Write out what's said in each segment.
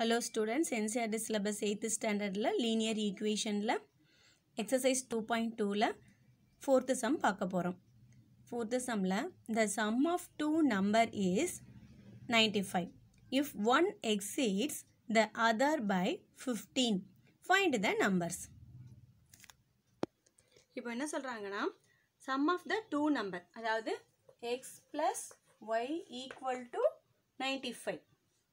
hello students NCERT syllabus eighth ஸ்டாண்டர்டில் linear ஈக்குவேஷனில் exercise two point டூவில் ஃபோர்த்து சம் பார்க்க போகிறோம் ஃபோர்த்து சம்மில் the sum of two number is ninety five if one exceeds the other by fifteen find the numbers இப்போ என்ன சொல்கிறாங்கன்னா sum of the two number அதாவது x plus y equal to ninety five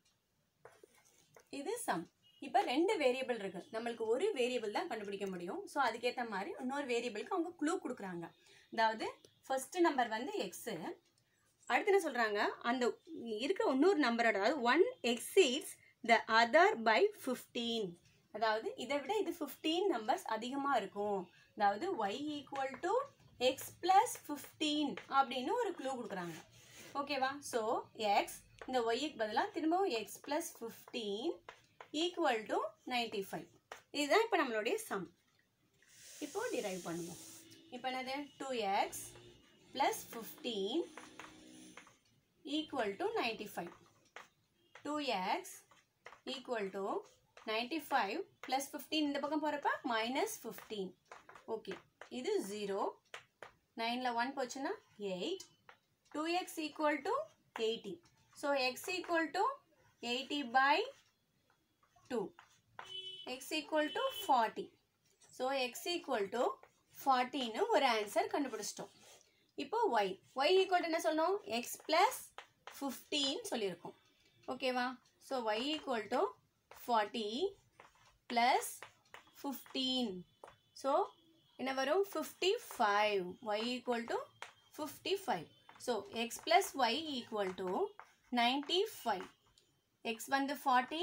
இது sum இப்போ ரெண்டு variable இருக்கு நம்மளுக்கு ஒரு வேரியபிள் தான் கண்டுபிடிக்க முடியும் ஸோ அதுக்கேற்ற மாதிரி இன்னொரு வேரியபிளுக்கு அவங்க க்ளூ கொடுக்குறாங்க அதாவது ஃபர்ஸ்ட் நம்பர் வந்து எக்ஸு அடுத்து என்ன சொல்கிறாங்க அந்த இருக்கிற இன்னொரு நம்பரோட அதாவது one exceeds the other by fifteen அதாவது இதை விட இது ஃபிஃப்டீன் நம்பர்ஸ் அதிகமாக இருக்கும் அதாவது y equal to x plus fifteen அப்படின்னு ஒரு க்ளூ கொடுக்குறாங்க ஓகேவா ஸோ எக்ஸ் இந்த ஒய்க்கு பதிலாக திரும்பவும் x plus fifteen equal to ninety five இதுதான் இப்போ நம்மளுடைய சம் இப்போ டிரைவ் பண்ணுவோம் இப்போ என்னது two x plus fifteen equal to ninety five two x equal to ninety five plus fifteen இந்த பக்கம் போகிறப்ப மைனஸ் ஃபிஃப்டீன் ஓகே இது ஜீரோ நைனில் ஒன் போச்சுன்னா eight two x equal to eighty so x equal to eighty by two x equal to forty so x equal to ஃபார்ட்டின்னு ஒரு answer கண்டுபிடிச்சிட்டோம் இப்போ ஒய் ஒய் ஈக்குவல் என்ன சொல்லணும் எக்ஸ் ப்ளஸ் ஃபிஃப்டீன் சொல்லியிருக்கோம் ஓகேவா so y equal to forty plus fifteen so என்ன வரும் fifty five y equal to fifty five so x plus y equal to ninety five x வந்து forty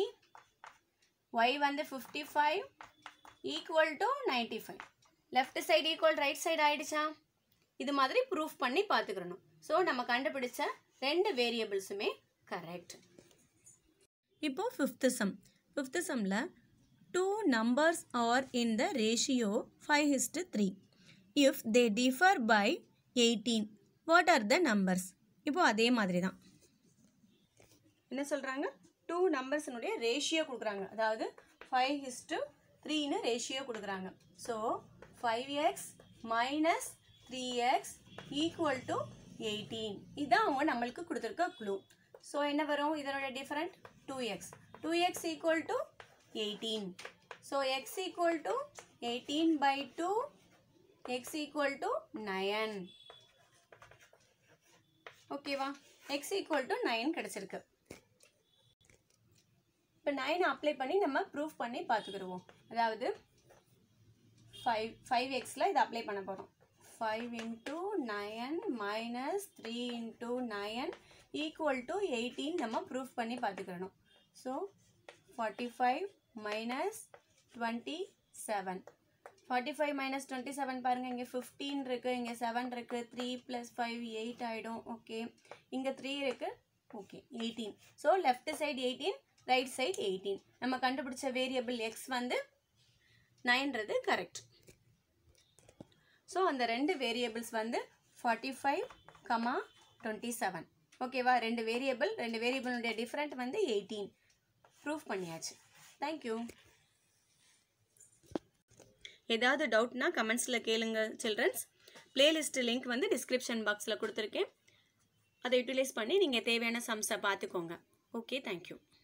y வந்து fifty five equal to ninety five left side equal right side ஆயிடுச்சா இது மாதிரி proof பண்ணி பார்த்துக்கிறணும் so நம்ம கண்டுபிடிச்ச ரெண்டு வேரியபிள்ஸுமே கரெக்ட் இப்போ ஃபிஃப்த்து சம் ஃபிஃப்த்து சம்மில் two numbers are in the ratio five is to three if they differ by eighteen what are the numbers இப்போ அதே மாதிரி தான் என்ன சொல்கிறாங்க டூ நம்பர்ஸினுடைய ரேஷியோ கொடுக்குறாங்க அதாவது ஃபைவ் ஹிஸ்டு த்ரீன்னு ரேஷியோ கொடுக்குறாங்க so five x minus three x equal to eighteen இதுதான் அவங்க நம்மளுக்கு கொடுத்துருக்க க்ளூ ஸோ என்ன வரும் இதனோட different two x two x equal to eighteen so x equal to eighteen by two x equal to nine ஓகேவா x equal to nine கிடச்சிருக்கு இப்போ நைன் அப்ளை பண்ணி நம்ம ப்ரூஃப் பண்ணி பார்த்துக்கிடுவோம் அதாவது ஃபைவ் ஃபைவ் எக்ஸில் இதை அப்ளை பண்ண போகிறோம் five into nine minus three into nine equal to eighteen நம்ம ப்ரூஃப் பண்ணி பார்த்துக்கிடணும் so forty five minus twenty seven forty five minus twenty seven பாருங்கள் இங்கே ஃபிஃப்டீன் இருக்குது இங்கே செவன் இருக்குது த்ரீ ப்ளஸ் ஃபைவ் எயிட் ஆகிடும் ஓகே இங்கே த்ரீ இருக்குது okay eighteen so left side eighteen right side eighteen நம்ம கண்டுபிடிச்ச வேரியபிள் எக்ஸ் வந்து நைன்றது கரெக்ட் ஸோ அந்த ரெண்டு வேரியபிள்ஸ் வந்து forty five comma twenty seven ஓகேவா ரெண்டு வேரியபிள் ரெண்டு வேரியபிளுடைய டிஃப்ரெண்ட் வந்து எயிட்டீன் ப்ரூஃப் பண்ணியாச்சு தேங்க்யூ ஏதாவது டவுட்னா கமெண்ட்ஸில் கேளுங்க சில்ட்ரன்ஸ் பிளேலிஸ்ட் லிங்க் வந்து டிஸ்கிரிப்ஷன் பாக்ஸில் கொடுத்துருக்கேன் அதை யூட்டிலைஸ் பண்ணி நீங்கள் தேவையான சம்ஸை பார்த்துக்கோங்க ஓகே தேங்க்யூ